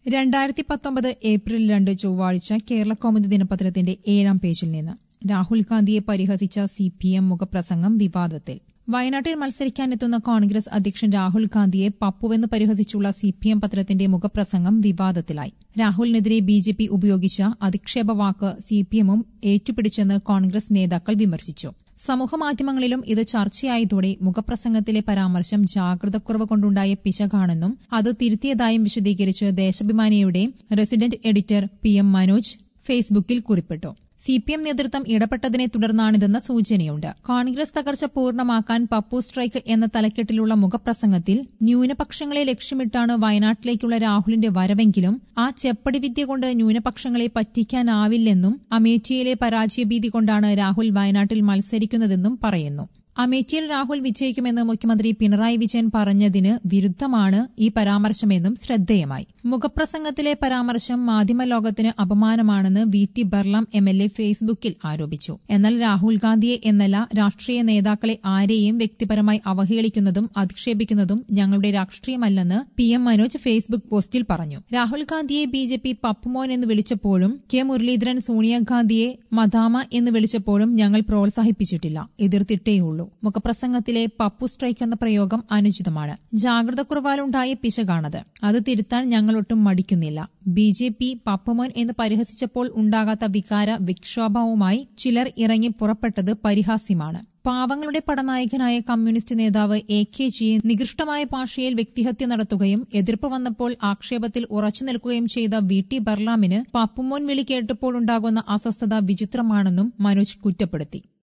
രണ്ടായിരത്തി പത്തൊമ്പത് ഏപ്രിൽ രണ്ട് ചൊവ്വാഴ്ച കേരള കൗമുദി ദിനപത്രത്തിന്റെ ഏഴാം പേജിൽ നിന്ന് രാഹുൽ ഗാന്ധിയെ പരിഹസിച്ച സി പി എം മുഖപ്രസംഗം വിവാദത്തിൽ വയനാട്ടിൽ മത്സരിക്കാനെത്തുന്ന കോൺഗ്രസ് അധ്യക്ഷൻ രാഹുൽ ഗാന്ധിയെ പപ്പുവെന്ന് പരിഹസിച്ചുള്ള സി പി എം പത്രത്തിന്റെ മുഖപ്രസംഗം വിവാദത്തിലായി രാഹുലിനെതിരെ ബി ജെ പി ഉപയോഗിച്ച അധിക്ഷേപ വാക്ക് സി പി എമ്മും ഏറ്റുപിടിച്ചെന്ന് കോൺഗ്രസ് നേതാക്കൾ വിമർശിച്ചു സമൂഹമാധ്യമങ്ങളിലും ഇത് ചർച്ചയായതോടെ മുഖപ്രസംഗത്തിലെ പരാമർശം ജാഗ്രതക്കുറവ് കൊണ്ടുണ്ടായ പിശകാണെന്നും അത് തിരുത്തിയതായും വിശദീകരിച്ച് ദേശാഭിമാനിയുടെ resident editor P M Manoj ഫേസ്ബുക്കിൽ കുറിപ്പിട്ടു സി പി എം നേതൃത്വം ഇടപെട്ടതിനെ തുടർന്നാണിതെന്ന സൂചനയുണ്ട് കോൺഗ്രസ് തകർച്ച പൂർണ്ണമാക്കാൻ പപ്പു സ്ട്രൈക്ക് എന്ന തലക്കെട്ടിലുള്ള മുഖപ്രസംഗത്തിൽ ന്യൂനപക്ഷങ്ങളെ ലക്ഷ്യമിട്ടാണ് വയനാട്ടിലേക്കുള്ള രാഹുലിന്റെ വരവെങ്കിലും ആ ചെപ്പടി വിദ്യ കൊണ്ട് ന്യൂനപക്ഷങ്ങളെ പറ്റിക്കാനാവില്ലെന്നും അമേഠിയിലെ പരാജയഭീതി കൊണ്ടാണ് രാഹുൽ വയനാട്ടിൽ മത്സരിക്കുന്നതെന്നും പറയുന്നു അമേഠിയിൽ രാഹുൽ വിജയിക്കുമെന്ന് മുഖ്യമന്ത്രി പിണറായി വിജയൻ പറഞ്ഞതിന് വിരുദ്ധമാണ് ഈ പരാമർശമെന്നും ശ്രദ്ധേയമായി മുഖപ്രസംഗത്തിലെ പരാമർശം മാധ്യമലോകത്തിന് അപമാനമാണെന്ന് V T Balram M L A ഫേസ്ബുക്കിൽ ആരോപിച്ചു എന്നാൽ രാഹുൽ ഗാന്ധിയെ എന്നല്ല രാഷ്ട്രീയ നേതാക്കളെ ആരെയും വ്യക്തിപരമായി അവഹേളിക്കുന്നതും അധിക്ഷേപിക്കുന്നതും ഞങ്ങളുടെ രാഷ്ട്രീയമല്ലെന്ന് പി എം മനോജ് ഫേസ്ബുക്ക് പോസ്റ്റിൽ പറഞ്ഞു രാഹുൽ ഗാന്ധിയെ ബി ജെ പി പപ്പുമോൻ എന്ന് വിളിച്ചപ്പോഴും കെ മുരളീധരൻ സോണിയാഗാന്ധിയെ മദാമ എന്ന് വിളിച്ചപ്പോഴും ഞങ്ങൾ പ്രോത്സാഹിപ്പിച്ചിട്ടില്ല എതിർത്തിട്ടേയുള്ളൂ മുഖപ്രസംഗത്തിലെ പപ്പു സ്ട്രൈക്ക് എന്ന പ്രയോഗം അനുചിതമാണ് ജാഗ്രതക്കുറവാലുണ്ടായ പിശകാണത് അത് തിരുത്താൻ ഞങ്ങളൊട്ടും മടിക്കുന്നില്ല ബി ജെ പി പപ്പുമോൻ എന്ന് പരിഹസിച്ചപ്പോൾ ഉണ്ടാകാത്ത വികാര വിക്ഷോഭവുമായി ചിലർ ഇറങ്ങി പുറപ്പെട്ടത് പരിഹാസ്യമാണ് പാവങ്ങളുടെ പടനായകനായ കമ്മ്യൂണിസ്റ്റ് നേതാവ് എ കെ ജിയെ നികൃഷ്ടമായ ഭാഷയിൽ വ്യക്തിഹത്യ നടത്തുകയും എതിർപ്പ് വന്നപ്പോൾ ആക്ഷേപത്തിൽ ഉറച്ചു നിൽക്കുകയും ചെയ്ത വി ടി ബർലാമിന് പപ്പുമോൻ വിളി കേട്ടപ്പോൾ ഉണ്ടാകുന്ന അസ്വസ്ഥത വിചിത്രമാണെന്നും മനോജ് കുറ്റപ്പെടുത്തി